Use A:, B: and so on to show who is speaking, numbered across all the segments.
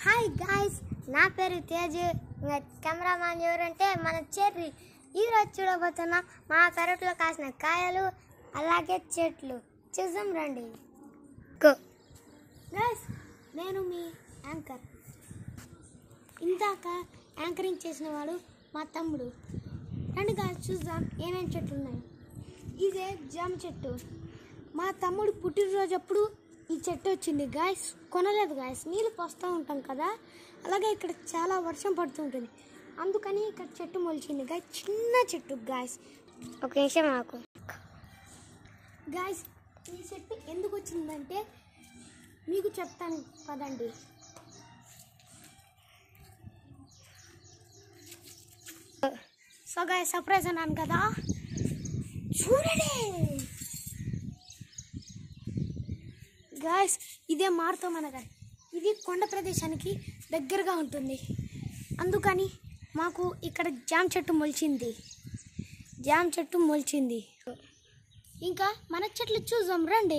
A: hi guys నా పేరు తేజ్ ఇంకా కెమెరామాన్ ఎవరంటే మన చెర్రి ఈరోజు చూడబోతున్నా మా పెరట్లో కాసిన కాయలు అలాగే చెట్లు చూసాం రండి గైస్ నేను మీ యాంకర్ ఇందాక యాంకరింగ్ చేసిన వాడు మా తమ్ముడు రండి గాయస్ చూద్దాం ఏమేమి చెట్లు ఉన్నాయి ఇదే జామ చెట్టు మా తమ్ముడు పుట్టినరోజు అప్పుడు ఈ చెట్టు వచ్చింది గాయస్ కొనలేదు గాయస్ నీళ్ళు పోస్తూ ఉంటాం కదా అలాగే ఇక్కడ చాలా వర్షం పడుతుంటుంది అందుకని ఇక్కడ చెట్టు మొలిచింది గాయస్ చిన్న చెట్టు గాయస్ ఒక నిమిషం నాకు గాయస్ ఈ చెట్టు ఎందుకు వచ్చిందంటే మీకు చెప్తాను పదండి సో గాయస్ సర్ప్రైజ్ అన్నాను కదా చూడండి గాయస్ ఇదే మారుతామనగర్ ఇది కొండ ప్రదేశానికి దగ్గరగా ఉంటుంది అందుకని మాకు ఇక్కడ జామ చెట్టు మొలిచింది జామ చెట్టు మొలిచింది ఇంకా మన చెట్లు చూద్దాం రండి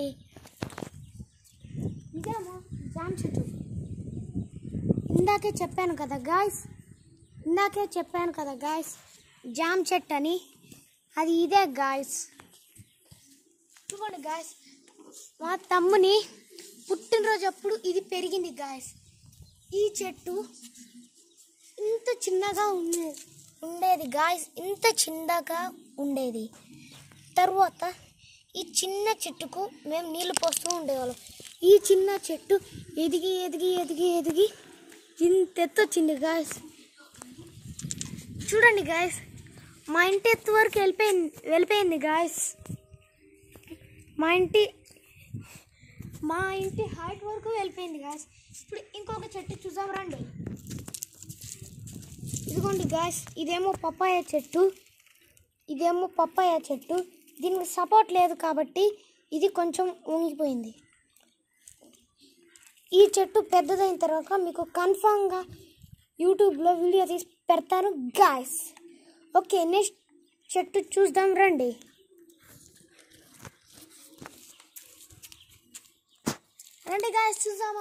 A: ఇదేమో జామ చెట్టు ఇందాకే చెప్పాను కదా గాయస్ ఇందాకే చెప్పాను కదా గాయస్ జామ చెట్టు అని అది ఇదే గాయస్ చూడండి గాయస్ మా తమ్ముని పుట్టినరోజు అప్పుడు ఇది పెరిగింది గాయస్ ఈ చెట్టు ఇంత చిన్నగా ఉండే ఉండేది గాయస్ ఇంత చిన్నగా ఉండేది తర్వాత ఈ చిన్న చెట్టుకు మేము నీళ్లు పోస్తూ ఉండేవాళ్ళం ఈ చిన్న చెట్టు ఎదిగి ఎదిగి ఎదిగి ఎదిగి ఇంత ఎత్తు వచ్చింది గాయస్ చూడండి గాయస్ మా ఇంటి ఎత్తు వరకు వెళ్ళిపోయింది వెళ్ళిపోయింది గాయస్ మా ఇంటి మా ఇంటి హైట్ వరకు వెళ్ళిపోయింది గాయస్ ఇప్పుడు ఇంకొక చెట్టు చూసాం రండి ఇదిగోండి గాయస్ ఇదేమో పప్పాయ చెట్టు ఇదేమో పప్పాయ చెట్టు దీనికి సపోర్ట్ లేదు కాబట్టి ఇది కొంచెం వంగిపోయింది ఈ చెట్టు పెద్దదైన తర్వాత మీకు కన్ఫామ్గా యూట్యూబ్లో వీడియో తీసి పెడతాను గాయస్ ఓకే నెక్స్ట్ చెట్టు చూద్దాం రండి రండి గాయస్ చూసామా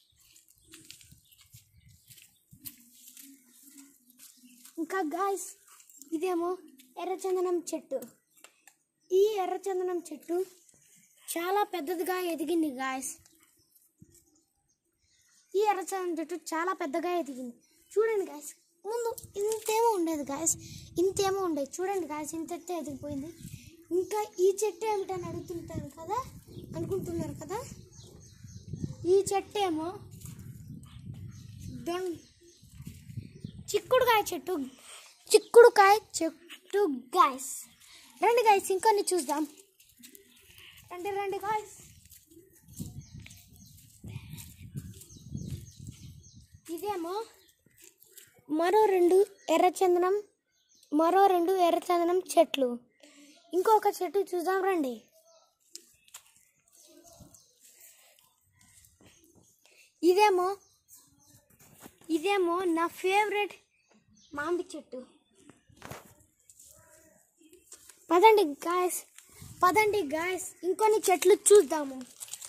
A: ఇంకా గాయస్ ఇదేమో ఎర్రచందనం చెట్టు ఈ ఎర్రచందనం చెట్టు చాలా పెద్దదిగా ఎదిగింది గాయస్ ఈ ఎర్రచందనం చెట్టు చాలా పెద్దగా ఎదిగింది చూడండి గాయస్ ముందు ఇంతేమో ఉండేది గాయస్ ఇంతేమో ఉండేది చూడండి గాయస్ ఇంత ఎత్తే ఎదిగిపోయింది ఇంకా ఈ చెట్టు ఏమిటని అడుగుతుంటారు కదా అనుకుంటున్నారు కదా ఈ చెట్టు ఏమో దొం చిక్కుడుకాయ చెట్టు చిక్కుడుకాయ చెట్టు గాయస్ రండి గాయస్ ఇంకొన్ని చూద్దాం రండి రండి గాయస్ ఇదేమో మరో రెండు ఎర్రచందనం మరో రెండు ఎర్రచందనం చెట్లు ఇంకొక చెట్టు చూద్దాం రండి ఇదేమో ఇదేమో నా ఫేవరెట్ మామిడి చెట్టు పదండి గాయస్ పదండి గాయస్ ఇంకొన్ని చెట్లు చూద్దాము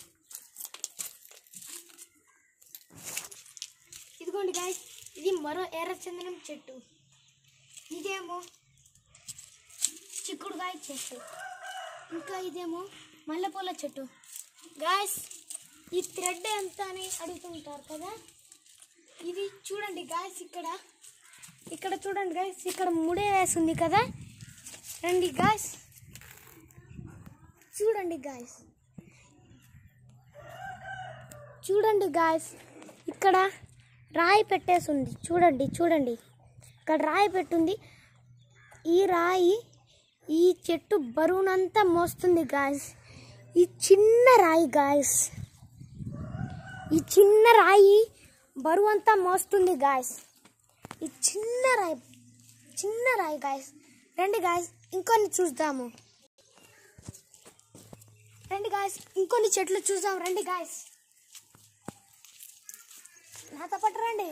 A: ఇదిగోండి గాయస్ ఇది మరో ఎర్రచందనం చెట్టు ఇదేమో చిక్కుడుకాయ చెట్టు ఇంకా ఇదేమో మల్లెపూల చెట్టు గాయస్ ఈ థ్రెడ్ ఎంత అని అడుగుతుంటారు కదా ఇది చూడండి గాయస్ ఇక్కడ ఇక్కడ చూడండి గాయస్ ఇక్కడ ముడే వేసింది కదా రండి గాయస్ చూడండి గాయస్ చూడండి గాయస్ ఇక్కడ రాయి పెట్టేసి ఉంది చూడండి చూడండి ఇక్కడ రాయి పెట్టుంది ఈ రాయి ఈ చెట్టు బరువునంతా మోస్తుంది గాయస్ ఈ చిన్న రాయి గాయస్ ఈ చిన్న రాయి బరువు అంతా మోస్తుంది గాయస్ ఈ చిన్న రాయి చిన్న రాయి గాయస్ రండి గాయస్ ఇంకొన్ని చూద్దాము రండి గాయస్ ఇంకొన్ని చెట్లు చూద్దాం రండి గాయస్ నాతో పాటు రండి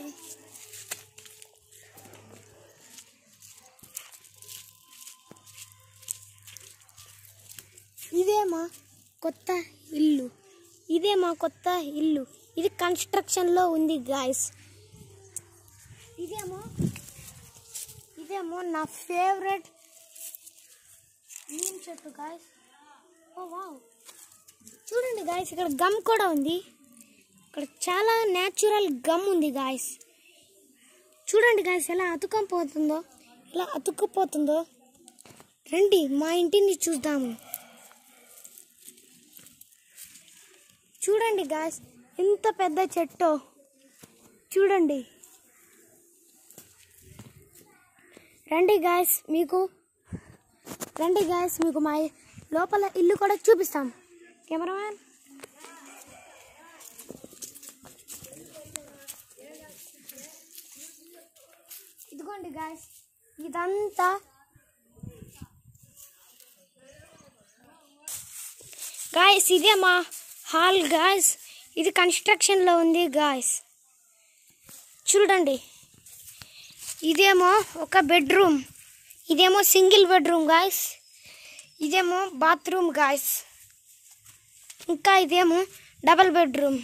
A: ఇదే మా కొత్త ఇల్లు ఇదే మా కొత్త ఇల్లు ఇది కన్స్ట్రక్షన్లో ఉంది గాయస్ ఇదేమో ఇదేమో నా ఫేవరెట్ నీమ్ చెట్టు గాయస్ ఓ వావ్ చూడండి గాయస్ ఇక్కడ గమ్ కూడా ఉంది ఇక్కడ చాలా న్యాచురల్ గమ్ ఉంది గాయస్ చూడండి గాయస్ ఎలా అతుక్కపోతుందో ఎలా అతుక్కుపోతుందో రండి మా ఇంటిని చూద్దాము చూడండి గాయస్ ఇంత పెద్ద చెట్టు చూడండి రండి గాయస్ మీకు రండి గాయస్ మీకు మా లోపల ఇల్లు కూడా చూపిస్తాం కెమెరామ్యాన్ ఇదిగోండి గాయస్ ఇదంతా గాయస్ ఇదే మా హాల్ గాయస్ ఇది కన్స్ట్రక్షన్లో ఉంది గాయస్ చూడండి ఇదేమో ఒక బెడ్రూమ్ ఇదేమో సింగిల్ బెడ్రూమ్ గాయస్ ఇదేమో బాత్రూమ్ గాయస్ ఇంకా ఇదేమో డబల్ బెడ్రూమ్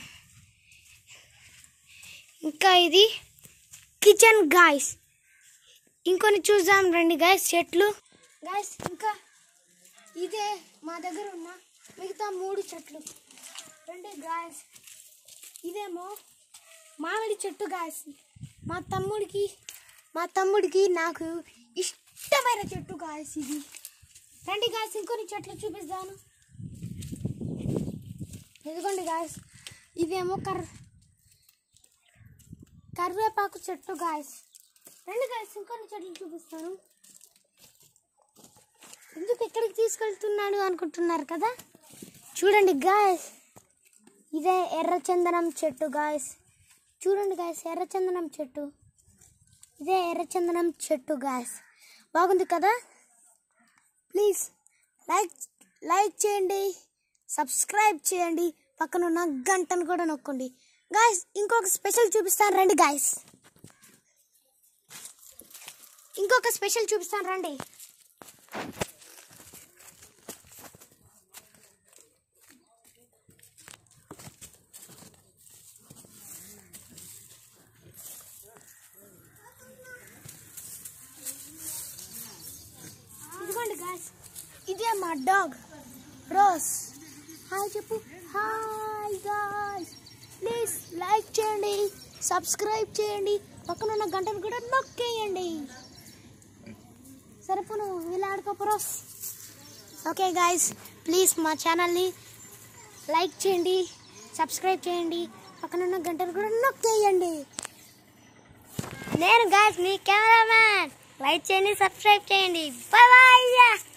A: ఇంకా ఇది కిచెన్ గాయస్ ఇంకొని చూద్దాం రండి గాయస్ చెట్లు గాయస్ ఇంకా ఇదే మా దగ్గర ఉన్న మిగతా మూడు చెట్లు రండి గాయస్ ఇదేమో మామిడి చెట్టు గాయస్ మా తమ్ముడికి మా తమ్ముడికి నాకు ఇష్టమైన చెట్టు గాయస్ ఇది రండి గాయస్ ఇంకొన్ని చెట్లు చూపిస్తాను ఇదిగోండి గాయస్ ఇదేమో కర్ కరివేపాకు చెట్టు గాయస్ రండి గాయస్ ఇంకొన్ని చెట్లు చూపిస్తాను ఎందుకు ఎక్కడికి తీసుకెళ్తున్నాను అనుకుంటున్నారు కదా చూడండి గాయస్ ఇదే ఎర్రచందనం చెట్టు గాయస్ చూడండి గాయస్ ఎర్రచందనం చెట్టు ఇదే ఎర్రచందనం చెట్టు గాయస్ బాగుంది కదా ప్లీజ్ లైక్ లైక్ చేయండి సబ్స్క్రైబ్ చేయండి పక్కన ఉన్న గంటను కూడా నొక్కండి గాయస్ ఇంకొక స్పెషల్ చూపిస్తాను రండి గాయస్ ఇంకొక స్పెషల్ చూపిస్తాను రండి ఇదిగోండి గాయస్ ఇదే మా డాగ్ రోజ్ హాయ్ చెప్పు హాయ్ గాయ్స్ ప్లీజ్ లైక్ చేయండి సబ్స్క్రైబ్ చేయండి పక్కన ఉన్న గంటను కూడా నొక్కేయండి సరిపోను వీళ్ళాడుకో రోస్ ఓకే గాయస్ ప్లీజ్ మా ఛానల్ని లైక్ చేయండి సబ్స్క్రైబ్ చేయండి పక్కన ఉన్న గంటను కూడా నొక్కేయండి నేను గాయస్ మీ కెమెరామ్యాన్ లైక్ చేయండి సబ్స్క్రైబ్ చేయండి బాయ్ బాయ్